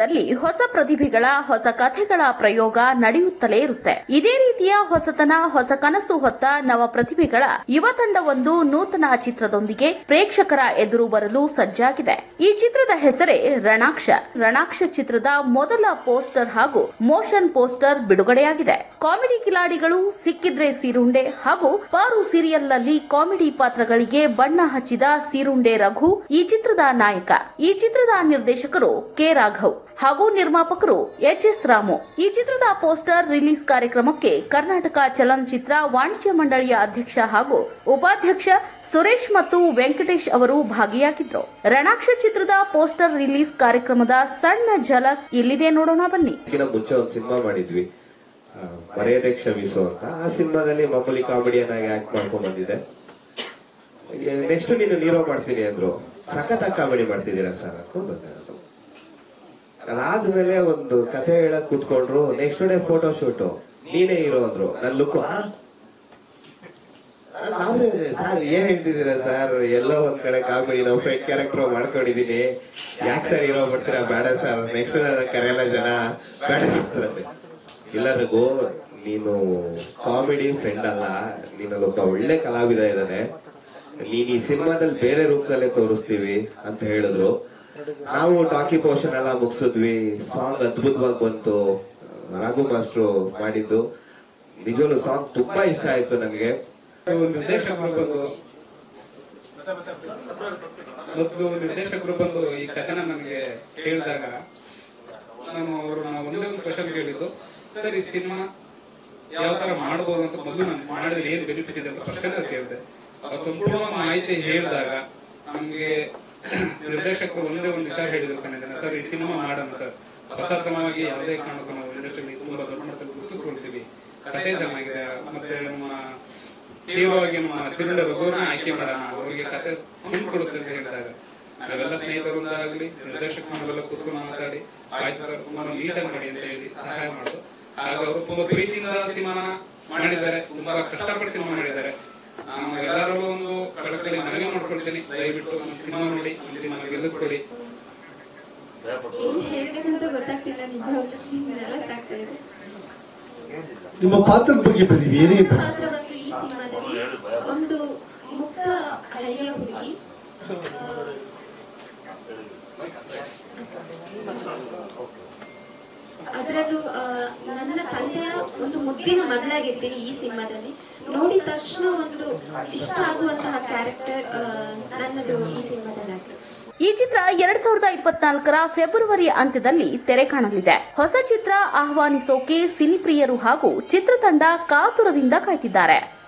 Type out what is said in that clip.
ಚಿತ್ರದಲ್ಲಿ ಹೊಸ ಪ್ರತಿಭೆಗಳ ಹೊಸ ಕಥೆಗಳ ಪ್ರಯೋಗ ನಡೆಯುತ್ತಲೇ ಇರುತ್ತೆ ಇದೇ ರೀತಿಯ ಹೊಸತನ ಹೊಸ ಕನಸು ಹೊತ್ತ ನವ ಪ್ರತಿಭೆಗಳ ಯುವ ತಂಡವೊಂದು ನೂತನ ಚಿತ್ರದೊಂದಿಗೆ ಪ್ರೇಕ್ಷಕರ ಎದುರು ಬರಲು ಸಜ್ಜಾಗಿದೆ ಈ ಚಿತ್ರದ ಹೆಸರೇ ರಣಾಕ್ಷ ರಣಾಕ್ಷ ಚಿತ್ರದ ಮೊದಲ ಪೋಸ್ಟರ್ ಹಾಗೂ ಮೋಷನ್ ಪೋಸ್ಟರ್ ಬಿಡುಗಡೆಯಾಗಿದೆ ಕಾಮಿಡಿ ಕಿಲಾಡಿಗಳು ಸಿಕ್ಕಿದ್ರೆ ಸೀರುಂಡೆ ಹಾಗೂ ಪಾರು ಸೀರಿಯಲ್ನಲ್ಲಿ ಕಾಮಿಡಿ ಪಾತ್ರಗಳಿಗೆ ಬಣ್ಣ ಹಚ್ಚಿದ ಸೀರುಂಡೆ ರಘು ಈ ಚಿತ್ರದ ನಾಯಕ ಈ ಚಿತ್ರದ ನಿರ್ದೇಶಕರು ಕೆ ರಾಘವ್ ಹಾಗೂ ನಿರ್ಮಾಪಕರು ಎಚ್ ಎಸ್ ರಾಮು ಈ ಚಿತ್ರದ ಪೋಸ್ಟರ್ ರಿಲೀಸ್ ಕಾರ್ಯಕ್ರಮಕ್ಕೆ ಕರ್ನಾಟಕ ಚಲನಚಿತ್ರ ವಾಣಿಜ್ಯ ಮಂಡಳಿಯ ಅಧ್ಯಕ್ಷ ಹಾಗೂ ಉಪಾಧ್ಯಕ್ಷ ಸುರೇಶ್ ಮತ್ತು ವೆಂಕಟೇಶ್ ಅವರು ಭಾಗಿಯಾಗಿದ್ರು ರಣಾಕ್ಷ ಚಿತ್ರದ ಪೋಸ್ಟರ್ ರಿಲೀಸ್ ಕಾರ್ಯಕ್ರಮದ ಸಣ್ಣ ಝಲಕ್ ಇಲ್ಲಿದೆ ನೋಡೋಣ ಬನ್ನಿ ಇದಕ್ಕಿಂತ ಮುಂಚೆ ಒಂದು ಸಿನಿಮಾ ಮಾಡಿದ್ವಿ ಆ, ಮರೆಯದೆ ಕ್ಷಮಿಸು ಅಂತ ಆ ಸಿನಿಮಾದಲ್ಲಿ ಮಾಮೂಲಿ ಕಾಮಿಡಿಯನ್ ಆಗಿ ಆಕ್ಟ್ ಮಾಡ್ಕೊಂಡ್ ಬಂದಿದ್ದೆ ನೆಕ್ಸ್ಟ್ ನೀನು ನೀರೋ ಮಾಡ್ತೀನಿ ಅಂದ್ರು ಸಖತ್ ಕಾಮಿಡಿ ಮಾಡ್ತಿದ್ದೀರಾ ಸರ್ ಅನ್ಕೊಂಡು ಬಂದೆ ನಾನು ಅದಾದ್ಮೇಲೆ ಒಂದು ಕಥೆ ಹೇಳಕ್ ಕೂತ್ಕೊಂಡ್ರು ನೆಕ್ಸ್ಟ್ ಡೇ ಫೋಟೋ ಶೂಟ್ ನೀನೇ ಹೀರೋ ಅಂದ್ರು ನನ್ ಲುಕ್ ಸರ್ ಏನ್ ಹೇಳ್ತಿದ್ದೀರಾ ಸರ್ ಎಲ್ಲೋ ಒಂದ್ ಕಡೆ ಕಾಮಿಡಿ ನಾವು ಫ್ರೆಂಡ್ ಕ್ಯಾರೆಕ್ಟರ್ ಮಾಡ್ಕೊಂಡಿದೀನಿ ಯಾಕೆ ಸರ್ ಹೀರೋ ಬರ್ತೀರಾ ಬೇಡ ಸರ್ ನೆಕ್ಸ್ಟ್ ನನ್ನ ಕರೆಯಲ್ಲ ಜನ ಬೇಡ ಸರ್ ಅಂದೆ ಎಲ್ಲರಿಗೂ ನೀನು ಕಾಮಿಡಿ ಫ್ರೆಂಡ್ ಅಲ್ಲ ನೀನಲ್ಲೊಬ್ಬ ಒಳ್ಳೆ ಕಲಾವಿದ ಇದ್ದಾನೆ ನೀನ್ ಈ ಸಿನಿಮಾದಲ್ಲಿ ಬೇರೆ ರೂಪದಲ್ಲೇ ತೋರಿಸ್ತೀವಿ ಅಂತ ಹೇಳಿದ್ರು ನಾವು ಟಾಕಿ ಪೋರ್ಷನ್ ಎಲ್ಲ ಮುಗಿಸಿದ್ವಿ ಸಾಂಗ್ ಅದ್ಭುತವಾಗಿ ಬಂತು ರಾಘು ಮಾಸ್ಟ್ರು ಮಾಡಿದ್ದು ನಿಜವಲ್ಲೂ ಸಾಂಗ್ ತುಂಬಾ ಇಷ್ಟ ಆಯ್ತು ನನಗೆ ನಿರ್ದೇಶಕರು ಬಂದು ಮತ್ತು ನಿರ್ದೇಶಕರು ಬಂದು ಈ ಕಥೆನ ನನಗೆ ಕೇಳಿದಾಗ ನಾನು ಅವರು ನಾವು ಒಂದೇ ಒಂದು ಕ್ವಶನ್ ಕೇಳಿದ್ದು ಸರ್ ಈ ಸಿನಿಮಾ ಯಾವ ತರ ಮಾಡಬಹುದು ಅಂತ ಮೊದಲು ನಾನು ಮಾಡಿದ್ರೆ ಏನ್ ಬೆನಿಫಿಟ್ ಇದೆ ಅಂತ ಫಸ್ಟ್ ಕೇಳಿದೆ ಅವ್ರು ಸಂಪೂರ್ಣ ಮಾಹಿತಿ ಹೇಳಿದಾಗ ನಮ್ಗೆ ನಿರ್ದೇಶಕರು ಒಂದೇ ಒಂದು ವಿಚಾರ ಹೇಳಿದ್ರು ಕಣ್ಣಿದ್ದಾನೆ ಸರ್ ಈ ಸಿನಿಮಾ ಮಾಡೋಣ ಸರ್ ಹೊಸತನವಾಗಿ ಯಾವುದೇ ಕಾರಣಕ್ಕೂ ನಾವು ಇಂಡಸ್ಟ್ರಿಯಲ್ಲಿ ತುಂಬಾ ದೊಡ್ಡ ಮಟ್ಟದಲ್ಲಿ ಗುರುತಿಸ್ಕೊಳ್ತೀವಿ ಕಥೆ ಚೆನ್ನಾಗಿದೆ ಮತ್ತೆ ನಮ್ಮ ಹೀರೋ ಆಗಿ ನಮ್ಮ ಸಿಲಿಂಡರ್ ರಘುವನ್ನ ಆಯ್ಕೆ ಮಾಡೋಣ ಅವರಿಗೆ ಕತೆ ಹೊಂದ್ಕೊಡುತ್ತೆ ಅಂತ ಹೇಳಿದಾಗ ನಾವೆಲ್ಲ ಸ್ನೇಹಿತರೊಂದಾಗ್ಲಿ ನಿರ್ದೇಶಕ ನಾವೆಲ್ಲ ಕೂತ್ಕೊಂಡು ಮಾತಾಡಿ ಆಯ್ತು ಸರ್ ತುಂಬಾ ನೀಟಾಗಿ ಮಾಡಿ ಅಂತ ಹೇಳಿ ಸಹಾಯ ಮಾಡೋದು ಆಗ ಅವರು ತುಂಬಾ ಪ್ರೀತಿಯಿಂದ ಸಿನಿಮಾನ ಮಾಡಿದ್ದಾರೆ ತುಂಬಾ ಕಷ್ಟಪಟ್ಟು ಸಿನಿಮಾ ಮಾಡಿದ್ದಾರೆ ನಾನು ಎಲ್ಲರೂ ಒಂದು ಕಳಕಳಿ ಮನವಿ ಮಾಡ್ಕೊಳ್ತೀನಿ ದಯವಿಟ್ಟು ಒಂದು ಸಿನಿಮಾ ನೋಡಿ ಒಂದು ಸಿನಿಮಾ ಗೆಲ್ಲಿಸ್ಕೊಡಿ ಏನ್ ಹೇಳ್ಬೇಕಂತ ಗೊತ್ತಾಗ್ತಿಲ್ಲ ನಿಜವಾಗ್ಲೂ ನರ್ವಸ್ ಆಗ್ತಾ ಇದೆ ನಿಮ್ಮ ಪಾತ್ರದ ಬಗ್ಗೆ ಬನ್ನಿ ಏನೇ ನನ್ನ ಬನ್ನಿ ಪಾತ್ರ ಬಂದು ಈ ಸಿನಿಮಾದಲ್ಲಿ ಒಂದು ಮುಕ್ತ ಹಳ್ಳಿಯ ಹುಡುಗಿ ಅದರಲ್ಲೂ ನನ್ನ ತಂದೆಯ ಒಂದು ಮುದ್ದಿನ ಮಗಳಾಗಿರ್ತೀನಿ ಈ ಸಿನಿಮಾದಲ್ಲಿ ನೋಡಿದ ತಕ್ಷಣ ಒಂದು ಇಷ್ಟ ಆಗುವಂತಹ ಕ್ಯಾರೆಕ್ಟರ್ ನನ್ನದು ಈ ಸಿನಿಮಾದಲ್ಲಿ ಆಗಿದೆ ಈ ಚಿತ್ರ ಎರಡ್ ಸಾವಿರದ ಇಪ್ಪತ್ನಾಲ್ಕರ ಫೆಬ್ರವರಿ ಅಂತ್ಯದಲ್ಲಿ ತೆರೆ ಕಾಣಲಿದೆ ಹೊಸ ಚಿತ್ರ ಆಹ್ವಾನಿಸೋಕೆ ಸಿನಿಪ್ರಿಯರು ಹಾಗೂ ಚಿತ್ರತಂಡ ಕಾತುರದಿಂದ ಕಾಯ್ತಿದ್ದಾರೆ